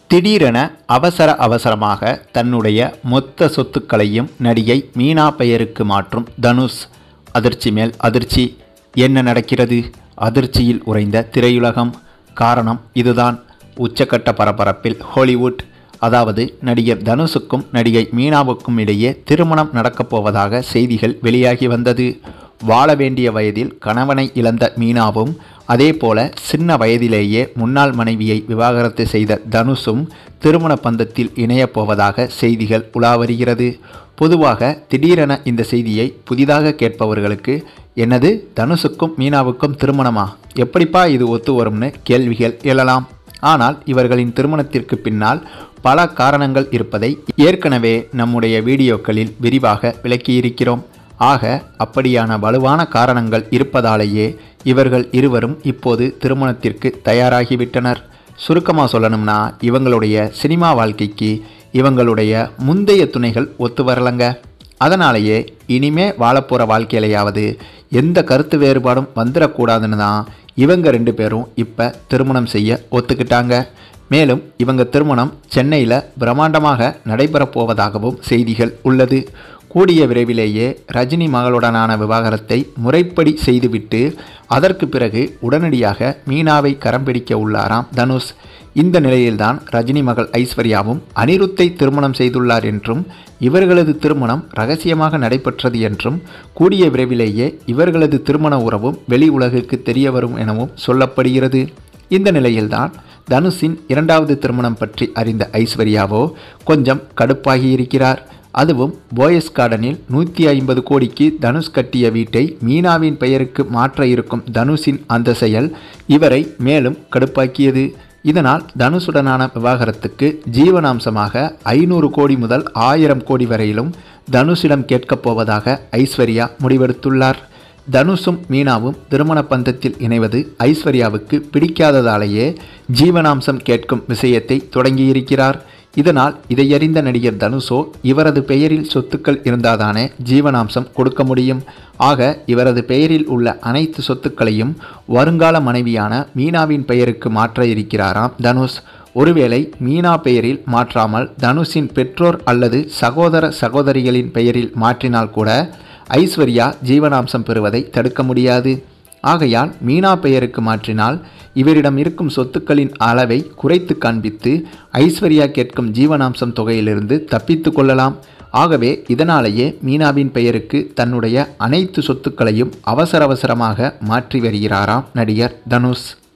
திடீரென அவசர அவசரமாக தன்னுடைய மொத்த சொத்துக்களையும் நடிகை மீனா பெயருக்கு மாற்றும் தனுஷ் அதிர்ச்சி மேல் அதிர்ச்சி என்ன நடக்கிறது அதிர்ச்சியில் உறைந்த திரையுலகம் காரணம் இதுதான் உச்சக்கட்ட பரபரப்பில் ஹாலிவுட் அதாவது நடிகர் தனுஷுக்கும் நடிகை மீனாவுக்கும் இடையே திருமணம் நடக்கப் போவதாக செய்திகள் வெளியாகி வந்தது வாழ வேண்டிய வயதில் கணவனை இழந்த மீனாவும் அதேபோல சின்ன வயதிலேயே முன்னாள் மனைவியை விவாகரத்து செய்த தனுஷும் திருமண பந்தத்தில் இணையப் போவதாக செய்திகள் உலா வருகிறது பொதுவாக திடீரென இந்த செய்தியை புதிதாக கேட்பவர்களுக்கு என்னது தனுஷுக்கும் மீனாவுக்கும் திருமணமா எப்படிப்பா இது ஒத்து வரும்னு கேள்விகள் எழலாம் ஆனால் இவர்களின் திருமணத்திற்கு பின்னால் பல காரணங்கள் இருப்பதை ஏற்கனவே நம்முடைய வீடியோக்களில் விரிவாக விளக்கியிருக்கிறோம் ஆக அப்படியான வலுவான காரணங்கள் இருப்பதாலேயே இவர்கள் இருவரும் இப்போது திருமணத்திற்கு தயாராகிவிட்டனர் சுருக்கமாக சொல்லணும்னா இவங்களுடைய சினிமா வாழ்க்கைக்கு இவங்களுடைய முந்தைய துணைகள் ஒத்து வரலங்க அதனாலேயே இனிமே வாழப்போகிற வாழ்க்கையிலையாவது எந்த கருத்து வேறுபாடும் வந்துடக்கூடாதுன்னு தான் இவங்க ரெண்டு பேரும் இப்போ திருமணம் செய்ய ஒத்துக்கிட்டாங்க மேலும் இவங்க திருமணம் சென்னையில் பிரம்மாண்டமாக நடைபெறப் போவதாகவும் செய்திகள் உள்ளது கூடிய விரைவிலேயே ரஜினி மகளுடனான விவாகரத்தை முறைப்படி செய்துவிட்டு அதற்கு பிறகு உடனடியாக மீனாவை கரம் பிடிக்க உள்ளாராம் தனுஷ் இந்த நிலையில்தான் ரஜினி மகள் ஐஸ்வர்யாவும் அனிருத்தை திருமணம் செய்துள்ளார் என்றும் இவர்களது திருமணம் ரகசியமாக நடைபெற்றது என்றும் கூடிய விரைவிலேயே இவர்களது திருமண உறவும் வெளி உலகுக்கு தெரிய வரும் எனவும் சொல்லப்படுகிறது இந்த நிலையில்தான் தனுஷின் இரண்டாவது திருமணம் பற்றி அறிந்த ஐஸ்வர்யாவோ கொஞ்சம் கடுப்பாகியிருக்கிறார் அதுவும் போயஸ் கார்டனில் நூற்றி ஐம்பது கோடிக்கு தனுஷ் கட்டிய வீட்டை மீனாவின் பெயருக்கு மாற்ற இருக்கும் தனுஷின் அந்த செயல் இவரை மேலும் கடுப்பாக்கியது இதனால் தனுஷுடனான விவாகரத்துக்கு ஜீவனாம்சமாக ஐநூறு கோடி முதல் ஆயிரம் கோடி வரையிலும் தனுஷிடம் கேட்கப் போவதாக ஐஸ்வர்யா முடிவெடுத்துள்ளார் தனுஷும் மீனாவும் திருமண பந்தத்தில் இணைவது ஐஸ்வர்யாவுக்கு பிடிக்காததாலேயே ஜீவனாம்சம் கேட்கும் விஷயத்தை தொடங்கியிருக்கிறார் இதனால் இதையறிந்த நடிகர் தனுஷோ இவரது பெயரில் சொத்துக்கள் இருந்தாதானே ஜீவனாம்சம் கொடுக்க முடியும் ஆக இவரது பெயரில் உள்ள அனைத்து சொத்துக்களையும் வருங்கால மனைவியான மீனாவின் பெயருக்கு மாற்ற இருக்கிறாராம் தனுஷ் ஒருவேளை மீனா பெயரில் மாற்றாமல் தனுஷின் பெற்றோர் அல்லது சகோதர சகோதரிகளின் பெயரில் மாற்றினால் கூட ஐஸ்வர்யா ஜீவனாம்சம் பெறுவதை தடுக்க முடியாது ஆகையால் மீனா பெயருக்கு மாற்றினால் இவரிடம் இருக்கும் சொத்துக்களின் அளவை குறைத்து காண்பித்து ஐஸ்வர்யா கேட்கும் ஜீவனாம்சம் தொகையிலிருந்து தப்பித்து கொள்ளலாம் ஆகவே இதனாலேயே மீனாவின் பெயருக்கு தன்னுடைய அனைத்து சொத்துக்களையும் அவசர அவசரமாக மாற்றி வருகிறாராம் நடிகர் தனுஷ்